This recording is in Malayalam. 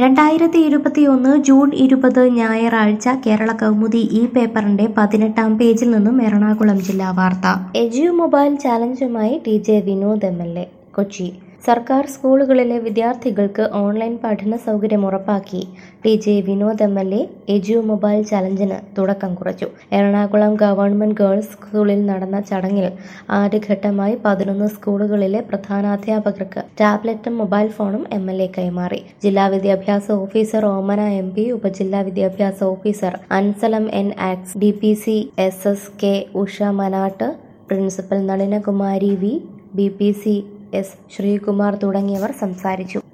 രണ്ടായിരത്തി ഇരുപത്തിയൊന്ന് ജൂൺ ഇരുപത് ഞായറാഴ്ച കേരള കൗമുദി ഈ പേപ്പറിന്റെ പതിനെട്ടാം പേജിൽ നിന്നും എറണാകുളം ജില്ലാ വാർത്ത എജ്യു മൊബൈൽ ചാലഞ്ചുമായി T J Vinod M L A Kochi സർക്കാർ സ്കൂളുകളിലെ വിദ്യാർത്ഥികൾക്ക് ഓൺലൈൻ പഠന സൗകര്യം ഉറപ്പാക്കി T J Vinod M L A edu mobile ചലഞ്ചിന് തുടക്കം കുറിച്ചു എറണാകുളം ഗവൺമെന്റ് ഗേൾസ് സ്കൂളിൽ നടന്ന ചടങ്ങിൽ ആദ്യഘട്ടമായി പതിനൊന്ന് സ്കൂളുകളിലെ പ്രധാനാധ്യാപകർക്ക് ടാബ്ലറ്റും മൊബൈൽ ഫോണും എം എൽ എ കൈമാറി ജില്ലാ വിദ്യാഭ്യാസ ഓഫീസർ ഓമന എം പി ഉപജില്ലാ വിദ്യാഭ്യാസ ഓഫീസർ അൻസലം എൻ ആക്സ് D P C S S K Usha Manat principal Nalinakumari V B P C S Sreekumar തുടങ്ങിയവർ സംസാരിച്ചു